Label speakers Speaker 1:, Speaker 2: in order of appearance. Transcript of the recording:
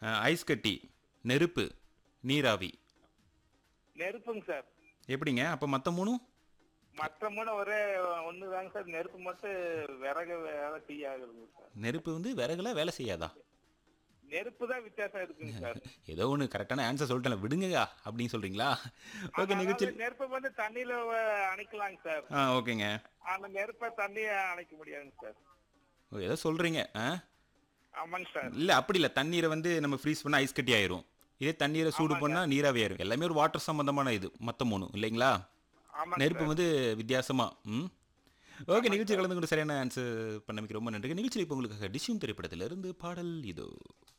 Speaker 1: அஹ், ice கட்டி நெருப்பு நீராவி
Speaker 2: நெருப்புங்க சார்
Speaker 1: எப்படிங்க அப்போ மற்ற மூணும்
Speaker 2: மற்ற மூணு ஒரே ஒண்ணுதாங்க சார் நெருப்பு மட்டும் விறகு வேலை டீ ஆகுதுங்க சார்
Speaker 1: நெருப்பு வந்து விறகுல வேலை செய்யாதா
Speaker 2: நெருப்பு தான் வித்தியாசம் இருக்குங்க சார்
Speaker 1: ஏதோ ஒன்று கரெக்டான ஆன்சர் சொல்லிட்டேன் விடுங்கயா அப்படின்னு சொல்கிறீங்களா ஓகே நிகழ்ச்சி
Speaker 2: அதாவது நெருப்பை வந்து தண்ணியில வ- அணைக்கலாங்க சார்
Speaker 1: ஆ ஓகேங்க
Speaker 2: அந்த நெருப்பை தண்ணிய அணைக்க முடியாதுங்க சார்
Speaker 1: ஓ, ஏதோ சொல்கிறீங்க ஆ
Speaker 2: ஆமாங்க சார்
Speaker 1: இல்லை அப்படி இல்லை தண்ணீரை வந்து நம்ம ஃப்ரீஸ் பண்ணால் ஐஸ் கட்டி ஆயிரும் இதே தண்ணீரை சூடு பண்ணால் நீராவி ஆயிரும் எல்லாமே ஒரு வாட்டர் சம்மந்தமான இது மற்ற மூணு இல்லைங்களா
Speaker 2: ஆமாங்க
Speaker 1: நெருப்பு வந்து வித்தியாசமா ம் ஓகே நிகழ்ச்சி கலந்து கொண்டு சரியான ஆன்சர் பண்ணமைக்கு ரொம்ப நன்றி நிகழ்ச்சியில் இப்போ உங்களுக்காக டிஷ்யூம் திரைப்படத்திலிருந்து பாடல் இதோ